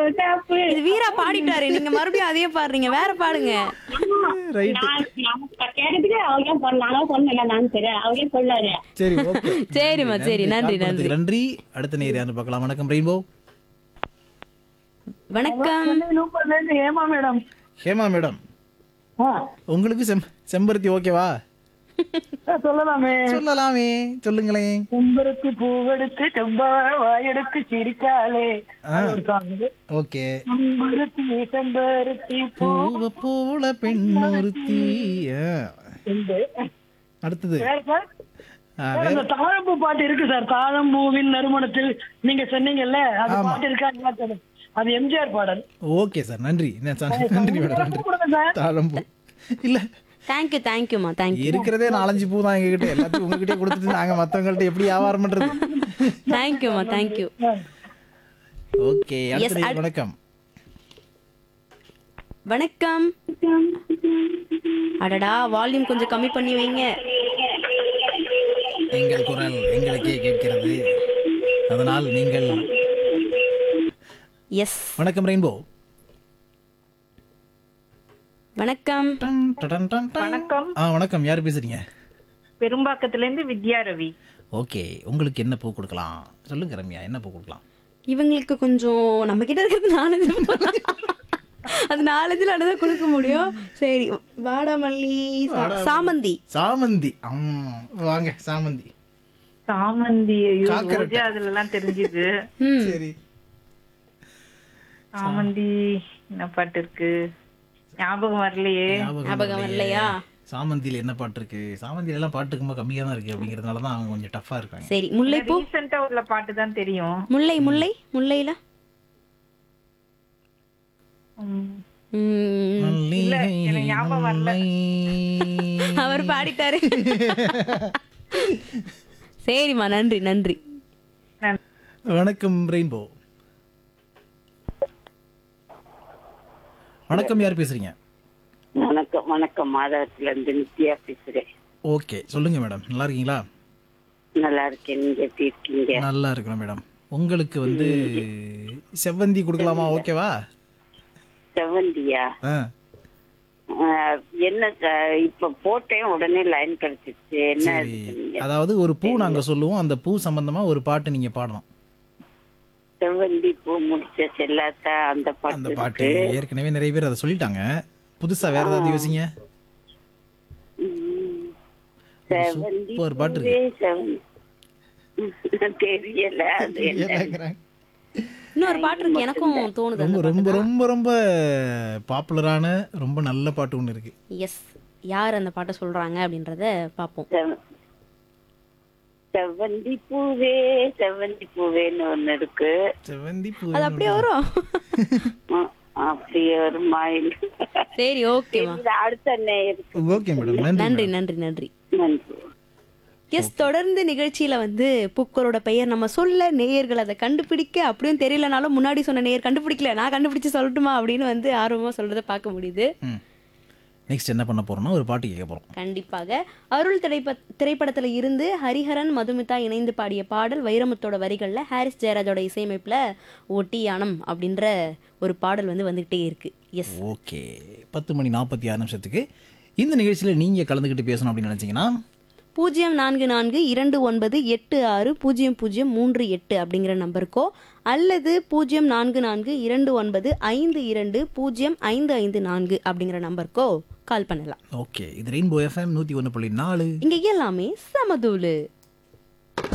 ரோஜாப்பு இது வீரா பாடிட்டாரு நீங்க மறுபடியும் அதையே பாடுறீங்க வேற பாடுங்க ரைட் நான் நான் கேட்டதுக்கு அவங்க சொன்ன நானும் சொன்னேன் நான் சரி அவங்க சொல்லாரு சரி ஓகே சரிம்மா, சரி. நன்றி, நன்றி. நன்றி அடுத்த நேர் யாருன்னு பார்க்கலாம் வணக்கம் ரெயின்போ வணக்கம் ஏமா மேடம் ஹேமா மேடம் உங்களுக்கு செம் செம்பருத்தி ஓகேவா சொல்லலாமே சொல்லலாமே சொல்லுங்களேன் செம்பருத்தி பூவெடுத்து செவ்வாழ வாயெடுத்து சிரிக்காளே ஆ. ஒரு song இது. ஓகே செம்பருத்தி செம்பருத்தி பூ பூவ போல பெண் ஒருத்தி ஆ. உண்டு. அடுத்தது வேற சார் ஆ, சார், வேற- அந்த தாழம்பூ பாட்டு இருக்கு சார் தாழம்பூவின் நறுமணத்தில் நீங்க சொன்னீங்கல்ல அந்த பாட்டு இருக்கா இல்லையா சார்? அது எம்ஜிஆர் பாடல் ஓகே சார் நன்றி என்ன சார் நன்றி மேடம் நன்றி கொடுங்க சார் தாழம்பூ இல்ல தேங்க்யூ தேங்க்யூமா தேங்க்யூ இருக்கிறதே நாலஞ்சு பூ தான் எங்ககிட்ட எல்லாத்தையும் உங்ககிட்டயே கொடுத்துட்டு நாங்க மத்தவங்கள்ட்ட எப்படி வியாபாரம் பண்றது தேங்க்யூமா தேங்க்யூ ஓகே அடுத்த Yes, நேர் வணக்கம் வணக்கம் அடடா வால்யூம் கொஞ்சம் கம்மி பண்ணி வைங்க எங்கள் குரல் எங்களுக்கே கேட்கிறது அதனால் நீங்கள் எஸ் வணக்கம் ரெயின்போ வணக்கம் வணக்கம் ஆ வணக்கம் யார் பேசுறீங்க பெரும்பாக்கத்துல இருந்து வித்யா ரவி ஓகே உங்களுக்கு என்ன பூ கொடுக்கலாம் சொல்லுங்க ரம்யா என்ன பூ கொடுக்கலாம் இவங்களுக்கு கொஞ்சம் நம்ம கிட்ட இருக்கிறது நாலஞ்சு அது நாலஞ்சுல தான் கொடுக்க முடியும் சரி வாடாமல்லி சா- சாமந்தி சாமந்தி ஆமா வாங்க சாமந்தி சாமந்தி ஐயோ, காக்கரட்டை. ரோஜா அதுல எல்லாம் தெரிஞ்சுது ம் சரி சாமந்தி என்ன பாட்டு இருக்கு ஞாபகம் வரலையே ஞாபகம் வரலையா சாமந்தியில என்ன பாட்டு இருக்கு சாமந்தியில எல்லாம் பாட்டு ரொம்ப கம்மியா தான் இருக்கு அப்படிங்கறதுனால தான் அவங்க கொஞ்சம் டஃப்பா இருக்காங்க சரி முல்லைப்பூ ரீசெண்டா உள்ள பாட்டு தான் தெரியும் முல்லை முல்லை முல்லையில உம். ம், மல்லிகை, எனக்கு ஞாபகம் வரல. மல்லை. அவர் பாடிட்டாரு சரிம்மா நன்றி நன்றி நான் வணக்கம் ரெயின்போ வணக்கம் யார் பேசுறீங்க வணக்கம் வணக்கம் மாதவத்துல இருந்து நித்யா பேசுறேன் ஓகே சொல்லுங்க மேடம் நல்லா இருக்கீங்களா நல்லா இருக்கேன் நீங்க எப்படி இருக்கீங்க நல்லா இருக்கிறோம் மேடம் உங்களுக்கு வந்து செவ்வந்தி கொடுக்கலாமா ஓகேவா செவந்தியா ஆ ஆஹ், என்ன சார் இப்ப போட்டேன் உடனே லைன் கிடைச்சிச்சு என்ன சரி இது பண்ணீங்க? அதாவது ஒரு பூ நாங்க சொல்லுவோம் அந்த பூ சம்பந்தமா ஒரு பாட்டு நீங்க பாடணும் செவ்வந்தி பூ முடிச்ச செல்லாத்தா அந்த அந்த பாட்டு பாட்டு இருக்கு. ஏற்கனவே நிறைய பேர் அதை சொல்லிட்டாங்க புதுசா வேற ஏதாவது யோசிங்க உம். செவ்வந்தி சூப்பர் பாட்டு பூவே செவ்வந்தி தெரியல அது என்ன இன்னொரு பாட்டு இருக்கு எனக்கும் தோணுது ரொம்ப ரொம்ப ரொம்ப ரொம்ப பாப்புலரான ரொம்ப நல்ல பாட்டு ஒன்று இருக்கு எஸ் யார் அந்த பாட்டை சொல்றாங்க அப்படின்றத பார்ப்போம் செவ- செவ்வந்தி பூவே செவ்வந்தி பூவேன்னு ஒண்ணு இருக்கு செவந்தி பூ அது அப்படியே வரும் ஆ, அப்படி ஒரு மாயில் சரி ஓகேமா அடுத்த நேருக்கு ஓகே மேடம் நன்றி நன்றி நன்றி நன்றி நன்றி எஸ் தொடர்ந்து நிகழ்ச்சியில வந்து பூக்களோட பெயர் நம்ம சொல்ல நேயர்கள் அதை கண்டுபிடிக்க அப்படியும் தெரியலனாலும் முன்னாடி சொன்ன நேயர் கண்டுபிடிக்கல நான் கண்டுபிடிச்சு சொல்லட்டுமா அப்படின்னு வந்து ஆர்வமா சொல்றத பார்க்க முடியுது ம் நெக்ஸ்ட் என்ன பண்ண போறோம்னா ஒரு பாட்டு கேட்க போறோம் கண்டிப்பாக அருள் திரைப்ப திரைப்படத்துல இருந்து ஹரிஹரன் மதுமிதா இணைந்து பாடிய பாடல் வைரமுத்தோட வரிகள்ல ஹாரிஸ் ஜெயராஜோட இசையமைப்புல ஒட்டியானம் அப்படின்ற ஒரு பாடல் வந்து வந்துகிட்டே இருக்கு எஸ் ஓகே பத்து மணி நாற்பத்தி ஆறு நிமிஷத்துக்கு இந்த நிகழ்ச்சியில் நீங்கள் கலந்துக்கிட்டு பேசணும் அப்படின்னு நினச்சிங்கன்னா பூஜ்ஜியம் நான்கு நான்கு இரண்டு ஒன்பது எட்டு ஆறு பூஜ்ஜியம் பூஜ்ஜியம் மூன்று எட்டு அப்படிங்கிற நம்பருக்கோ அல்லது பூஜ்ஜியம் நான்கு நான்கு இரண்டு ஒன்பது ஐந்து இரண்டு பூஜ்ஜியம் ஐந்து ஐந்து நான்கு அப்படிங்கிற நம்பருக்கோ கால் பண்ணலாம் ஓகே இது ரெயின்போ எஃப்எம் நூற்றி ஒன்று புள்ளி நாலு இங்க எல்லாமே சமதூளு